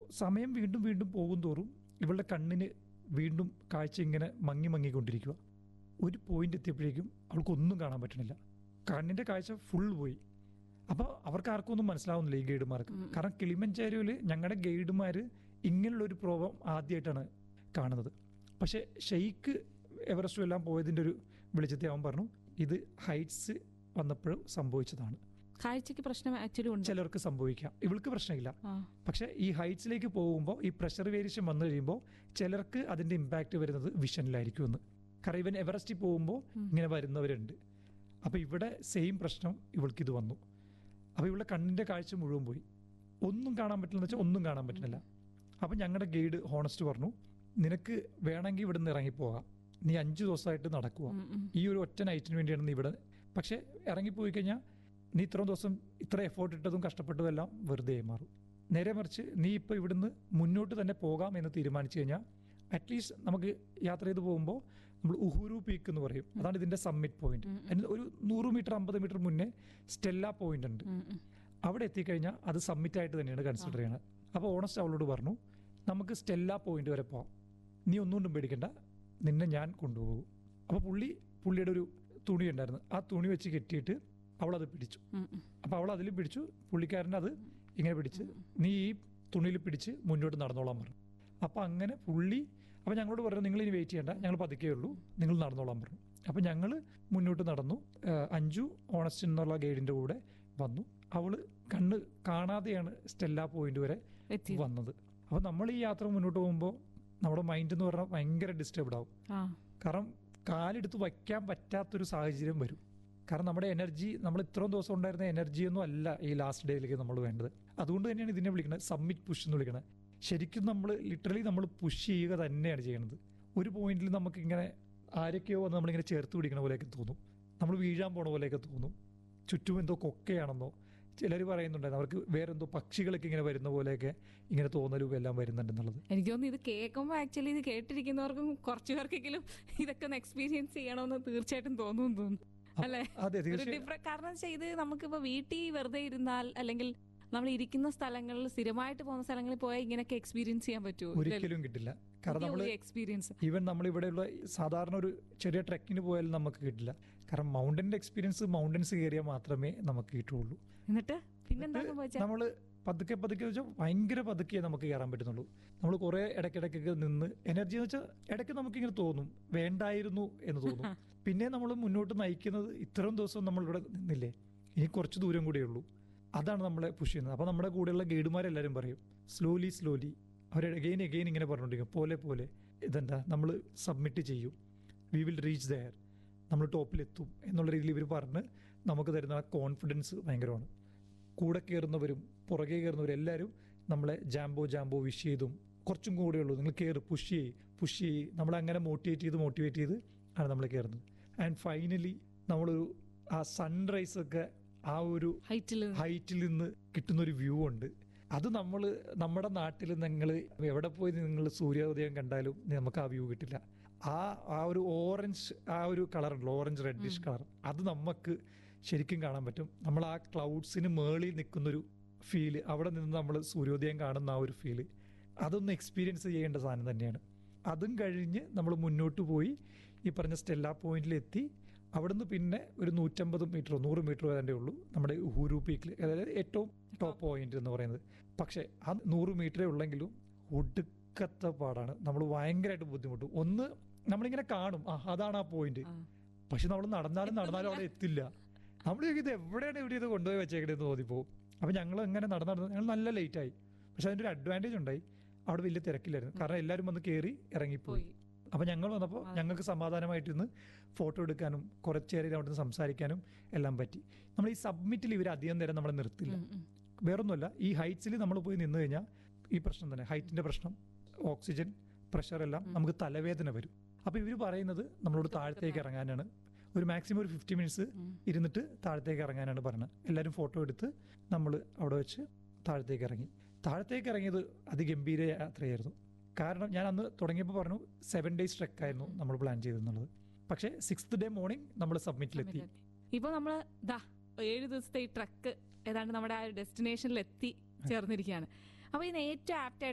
സമയം വീണ്ടും വീണ്ടും പോകും തോറും ഇവളുടെ കണ്ണിന് വീണ്ടും കാഴ്ച ഇങ്ങനെ മങ്ങി മങ്ങിക്കൊണ്ടിരിക്കുക ഒരു പോയിന്റ് എത്തിയപ്പോഴേക്കും അവൾക്കൊന്നും കാണാൻ പറ്റണില്ല കണ്ണിന്റെ കാഴ്ച ഫുൾ പോയി അപ്പോൾ അവർക്ക് ആർക്കും ഒന്നും മനസ്സിലാവുന്നില്ല ഈ ഗൈഡുമാർക്ക് കാരണം കിളിമഞ്ചാരിയിൽ ഞങ്ങളുടെ ഗൈഡുമാർ ഇങ്ങനെയുള്ള ഒരു പ്രോബ്ലം ആദ്യമായിട്ടാണ് കാണുന്നത് പക്ഷേ ഷെയ്ക്ക് എവറസ്റ്റും എല്ലാം പോയതിൻ്റെ ഒരു വെളിച്ചത്തെ അവൻ പറഞ്ഞു ഇത് ഹൈറ്റ്സ് വന്നപ്പോഴും സംഭവിച്ചതാണ് കാഴ്ചക്ക് പ്രശ്നം ആക്ച്വലി ഉണ്ട് ചിലർക്ക് സംഭവിക്കാം ഇവൾക്ക് പ്രശ്നമില്ല ആ. പക്ഷേ ഈ ഹൈറ്റ്സിലേക്ക് പോകുമ്പോൾ ഈ പ്രഷർ വേരിയേഷൻ വന്നു കഴിയുമ്പോൾ ചിലർക്ക് അതിന്റെ ഇമ്പാക്റ്റ് വരുന്നത് വിഷനിലായിരിക്കും എന്ന് കാരണം ഇവൻ എവറസ്റ്റിൽ പോകുമ്പോൾ ഇങ്ങനെ വരുന്നവരുണ്ട് അപ്പോൾ ഇവിടെ സെയിം പ്രശ്നം ഇവൾക്ക് ഇത് വന്നു അപ്പോൾ ഇവളുടെ കണ്ണിന്റെ കാഴ്ച മുഴുവൻ പോയി ഒന്നും കാണാൻ പറ്റില്ല വെച്ചാൽ ഒന്നും കാണാൻ പറ്റുന്നില്ല അപ്പം ഞങ്ങളുടെ ഗൈഡ് ഹോണസ്റ്റ് പറഞ്ഞു നിനക്ക് വേണമെങ്കിൽ ഇവിടെ നിന്ന് ഇറങ്ങിപ്പോകാം നീ അഞ്ച് ദിവസമായിട്ട് നടക്കുക ഉം, ഉം. ഈ ഒരു ഒറ്റ നൈറ്റിന് വേണ്ടിയാണ് നീ ഇവിടെ പക്ഷേ ഇറങ്ങിപ്പോയി കഴിഞ്ഞാൽ നീ ഇത്രയും ദിവസം ഇത്ര എഫേർട്ട് ഇട്ടതും കഷ്ടപ്പെട്ടതും എല്ലാം വെറുതെ ആയി മാറും നേരെ മറിച്ച് നീ ഇപ്പോൾ ഇവിടുന്ന് മുന്നോട്ട് തന്നെ പോകാം എന്ന് തീരുമാനിച്ചു കഴിഞ്ഞാൽ അറ്റ്ലീസ്റ്റ് നമുക്ക് യാത്ര ചെയ്ത് പോകുമ്പോൾ നമ്മൾ ഉഹുരു പീക്ക് എന്ന് പറയും അതാണ് ഇതിന്റെ സമ്മിറ്റ് പോയിന്റ് അതിന് ഒരു നൂറ് മീറ്റർ അമ്പത് മീറ്റർ മുന്നേ സ്റ്റെല്ല പോയിന്റ് ഉണ്ട് ഉം, ഉം. അവിടെ എത്തിക്കഴിഞ്ഞാൽ അത് സബ്മിറ്റ് ആയിട്ട് തന്നെയാണ് കൺസിഡർ ചെയ്യണത് അപ്പോൾ ഓണസ്റ്റ് അവളോട് പറഞ്ഞു നമുക്ക് സ്റ്റെല്ല പോയിന്റ് വരെ പോവാം നീ ഒന്നുകൊണ്ടും പേടിക്കണ്ട നിന്നെ ഞാൻ കൊണ്ടുപോകും അപ്പോൾ പുള്ളി പുള്ളിയുടെ ഒരു തുണി ഉണ്ടായിരുന്നു ആ തുണി വെച്ച് കെട്ടിയിട്ട് അവളത് പിടിച്ചു ഉം, ഉം. അപ്പോൾ അവൾ അതിൽ പിടിച്ചു പുള്ളിക്കാരൻ അത് ഇങ്ങനെ പിടിച്ച് നീ ഈ തുണിയിൽ പിടിച്ച് മുന്നോട്ട് നടന്നോളാൻ പറഞ്ഞു അപ്പോൾ അങ്ങനെ പുള്ളി അപ്പോൾ ഞങ്ങളോട് പറഞ്ഞു നിങ്ങൾ ഇനി വെയിറ്റ് ചെയ്യണ്ട ഞങ്ങൾ പതുക്കേ ഉള്ളൂ നിങ്ങൾ നടന്നോളാൻ പറഞ്ഞു അപ്പോൾ ഞങ്ങൾ മുന്നോട്ട് നടന്നു ആ, അഞ്ജു ഓണസ്റ്റ് എന്നുള്ള ഗൈഡിൻ്റെ കൂടെ വന്നു അവള് കണ്ണ് കാണാതെയാണ് സ്റ്റെല്ല പോയിന്റ് വരെ എത്തി വന്നത് അപ്പോൾ നമ്മൾ ഈ യാത്ര മുന്നോട്ട് പോകുമ്പോൾ നമ്മുടെ മൈൻഡ് എന്ന് പറഞ്ഞാൽ ഭയങ്കര ഡിസ്റ്റർബ്ഡ് ആവും ആ കാരണം കാലെടുത്ത് വയ്ക്കാൻ പറ്റാത്തൊരു സാഹചര്യം വരും കാരണം നമ്മുടെ എനർജി നമ്മൾ ഇത്രയും ദിവസം ഉണ്ടായിരുന്ന എനർജിയൊന്നും അല്ല ഈ ലാസ്റ്റ് ഡേയിലേക്ക് നമ്മൾ വേണ്ടത് അതുകൊണ്ട് തന്നെയാണ് ഇതിനെ വിളിക്കുന്നത് സബ്മിറ്റ് പുഷ് എന്ന് വിളിക്കുന്നത് ശരിക്കും നമ്മൾ ലിറ്ററലി നമ്മൾ പുഷ് ചെയ്യുക തന്നെയാണ് ചെയ്യുന്നത് ഒരു പോയിന്റിൽ നമുക്ക് ഇങ്ങനെ ആരൊക്കെയോ വന്ന് നമ്മളിങ്ങനെ ചേർത്ത് പിടിക്കണ പോലെയൊക്കെ തോന്നും നമ്മൾ വീഴാൻ പോണ പോലെയൊക്കെ തോന്നും ചുറ്റും എന്തോ കൊക്കയാണെന്നോ ചിലർ പറയുന്നുണ്ടായിരുന്നു അവർക്ക് വേറെന്തോ പക്ഷികളൊക്കെ ഇങ്ങനെ വരുന്ന പോലെയൊക്കെ ഇങ്ങനെ തോന്നലും എല്ലാം വരുന്നുണ്ടെന്നുള്ളത് എനിക്ക് തോന്നുന്നു ഇത് കേൾക്കുമ്പോൾ ആക്ച്വലി ഇത് കേട്ടിരിക്കുന്നവർക്കും കുറച്ചു പേർക്കെങ്കിലും ഇതൊക്കെ ഒന്ന് എക്സ്പീരിയൻസ് ചെയ്യണമെന്ന് തീർച്ചയായിട്ടും തോന്നുന്നു തോന്നുന്നു അല്ലേ അതെ ഒരു തീർച്ചയായും ഡിഫറെ- കാരണം വെച്ചാൽ ഇത് നമുക്കിപ്പോ വീട്ടിൽ വെറുതെ ഇരുന്നാൽ അല്ലെങ്കിൽ നമ്മൾ ഇരിക്കുന്ന സ്ഥലങ്ങളിൽ സ്ഥിരമായിട്ട് പോകുന്ന സ്ഥലങ്ങളിൽ പോയാൽ ഇങ്ങനെയൊക്കെ എക്സ്പീരിയൻസ് ചെയ്യാൻ പറ്റുമോ ഒരിക്കലും കിട്ടില്ല കാരണം നമ്മൾ എക്സ്പീരിയൻസ് ഈവൻ നമ്മൾ ഇവിടെയുള്ള സാധാരണ ഒരു ചെറിയ ട്രെക്കിന് പോയാലും നമുക്ക് കിട്ടില്ല കാരണം മൗണ്ടന്റെ എക്സ്പീരിയൻസ് മൗണ്ടൻസ് കയറിയാൽ മാത്രമേ നമുക്ക് കിട്ടുള്ളൂ എന്നിട്ട് പിന്നെന്താ സംഭവിച്ചത് നമ്മൾ പതുക്കെ പതുക്കെ വെച്ചാൽ ഭയങ്കര പതുക്കെ നമുക്ക് കയറാൻ പറ്റുന്നുള്ളൂ നമ്മൾ കുറെ ഇടയ്ക്കിടയ്ക്കൊക്കെ നിന്ന് എനർജി എന്ന് വെച്ചാൽ ഇടയ്ക്ക് നമുക്ക് ഇങ്ങനെ തോന്നും വേണ്ടായിരുന്നു എന്ന് തോന്നും പിന്നെ നമ്മൾ മുന്നോട്ട് നയിക്കുന്നത് ഇത്രയും ദിവസം നമ്മൾ ഇവിടെ നിന്നില്ലേ ഇനി കുറച്ച് ദൂരം കൂടിയേ ഉള്ളൂ അതാണ് നമ്മളെ പുഷ് ചെയ്യുന്നത് അപ്പോൾ നമ്മുടെ കൂടെയുള്ള ഗൈഡുമാരെല്ലാവരും പറയും സ്ലോലി സ്ലോലി അവർ എഗെയിൻ എഗെയിൻ ഇങ്ങനെ പറഞ്ഞുകൊണ്ടിരിക്കും പോലെ പോലെ ഇതെന്താ നമ്മൾ സബ്മിറ്റ് ചെയ്യും വി വിൽ റീച്ച് ദയർ നമ്മൾ ടോപ്പിലെത്തും എന്നുള്ള രീതിയിൽ ഇവർ പറഞ്ഞ് നമുക്ക് തരുന്ന കോൺഫിഡൻസ് ഭയങ്കരമാണ് കൂടെ കയറുന്നവരും പുറകെ കയറുന്നവരും എല്ലാവരും നമ്മളെ ജാംബോ ജാംബോ വിഷ് ചെയ്തും കുറച്ചും കൂടെ ഉള്ളൂ നിങ്ങൾ കയറി പുഷ് ചെയ്യ് പുഷ് ചെയ്യ് നമ്മളെ അങ്ങനെ മോട്ടിവേറ്റ് ചെയ്ത് മോട്ടിവേറ്റ് ചെയ്ത് ആണ് നമ്മൾ കയറുന്നത് ആൻഡ് ഫൈനലി നമ്മളൊരു ആ സൺറൈസ് ഒക്കെ ആ ഒരു ഹൈറ്റിൽ ഹൈറ്റിൽ നിന്ന് കിട്ടുന്ന ഒരു വ്യൂ ഉണ്ട് അത് നമ്മൾ നമ്മുടെ നാട്ടിൽ നിങ്ങൾ എവിടെ പോയി നിങ്ങൾ സൂര്യോദയം കണ്ടാലും നമുക്ക് ആ വ്യൂ കിട്ടില്ല ആ ആ ഒരു ഓറഞ്ച് ആ ഒരു കളർ ഉണ്ടല്ലോ ഓറഞ്ച് റെഡിഷ് കളർ അത് നമുക്ക് ശരിക്കും കാണാൻ പറ്റും നമ്മൾ ആ ക്ലൗഡ്സിന് മേളിൽ നിൽക്കുന്നൊരു ഫീല് അവിടെ നിന്ന് നമ്മൾ സൂര്യോദയം കാണുന്ന ആ ഒരു ഫീല് അതൊന്ന് എക്സ്പീരിയൻസ് ചെയ്യേണ്ട സാധനം തന്നെയാണ് അതും കഴിഞ്ഞ് നമ്മൾ മുന്നോട്ട് പോയി ഈ പറഞ്ഞ സ്റ്റെല്ല പോയിന്റിലെത്തി അവിടുന്ന് പിന്നെ ഒരു നൂറ്റമ്പത് മീറ്ററോ നൂറ് മീറ്ററോ അതിൻ്റെ ഉള്ളൂ നമ്മുടെ ഹൂരു പീക്കിൽ അതായത് ഏറ്റവും ടോപ്പ് പോയിന്റ് എന്ന് പറയുന്നത് പക്ഷേ ആ നൂറ് മീറ്ററേ ഉള്ളെങ്കിലും ഒടുക്കത്തെ പാടാണ് നമ്മൾ ഭയങ്കരമായിട്ട് ബുദ്ധിമുട്ടും ഒന്ന് നമ്മളിങ്ങനെ കാണും ആ അതാണ് ആ പോയിന്റ് പക്ഷെ നമ്മൾ നടന്നാലും നടന്നാലും അവിടെ എത്തില്ല നമ്മൾ ഇത് എവിടെയാണ് ഇവിടെ ഇത് കൊണ്ടുപോയി വെച്ചേക്കണേന്ന് തോന്നിപ്പോവും അപ്പം ഞങ്ങൾ അങ്ങനെ നടന്ന് നടന്ന് ഞങ്ങൾ നല്ല ലേറ്റ് ആയി പക്ഷെ അതിൻ്റെ ഒരു അഡ്വാൻറ്റേജ് ഉണ്ടായി അവിടെ വലിയ തിരക്കില്ലായിരുന്നു കാരണം എല്ലാവരും വന്ന് കയറി ഇറങ്ങിപ്പോയി പോയി അപ്പം ഞങ്ങൾ വന്നപ്പോൾ ഞങ്ങൾക്ക് സമാധാനമായിട്ടിരുന്ന് ഫോട്ടോ എടുക്കാനും കുറച്ചേരം അവിടെ നിന്ന് സംസാരിക്കാനും എല്ലാം പറ്റി നമ്മൾ ഈ സബ്മിറ്റിൽ ഇവർ അധികം നേരം നമ്മളെ നിർത്തില്ല ഉം, ഉം. വേറൊന്നുമല്ല ഈ ഹൈറ്റ്സിൽ നമ്മൾ പോയി നിന്ന് കഴിഞ്ഞാൽ ഈ പ്രശ്നം തന്നെ ഹൈറ്റിന്റെ പ്രശ്നം ഓക്സിജൻ പ്രഷർ എല്ലാം നമുക്ക് തലവേദന വരും അപ്പോൾ ഇവർ പറയുന്നത് നമ്മളോട് താഴത്തേക്ക് ഇറങ്ങാനാണ് ഒരു മാക്സിമം ഒരു ഫിഫ്റ്റി മിനിറ്റ്സ് ഇരുന്നിട്ട് താഴത്തേക്ക് ഇറങ്ങാനാണ് പറഞ്ഞത് എല്ലാവരും ഫോട്ടോ എടുത്ത് നമ്മൾ അവിടെ വെച്ച് താഴത്തേക്ക് ഇറങ്ങി താഴത്തേക്ക് ഇറങ്ങിയത് അതിഗംഭീര യാത്രയായിരുന്നു കാരണം ഞാൻ അന്ന് തുടങ്ങിയപ്പോൾ പറഞ്ഞു സെവൻ ഡേയ്സ് ട്രെക്ക് ആയിരുന്നു നമ്മൾ പ്ലാൻ ചെയ്തെന്നുള്ളത് പക്ഷേ സിക്സ്ത് ഡേ മോർണിംഗ് നമ്മൾ സബ്മിറ്റിലെത്തി ഇപ്പൊ നമ്മള് ദാ ഏഴ് ദിവസത്തെ ഈ ട്രക്ക് ഏതാണ്ട് നമ്മുടെ ആ ഒരു ഡെസ്റ്റിനേഷനിൽ എത്തി ചേർന്നിരിക്കുകയാണ് അപ്പൊ ഇതിന് ഏറ്റവും ആപ്റ്റ്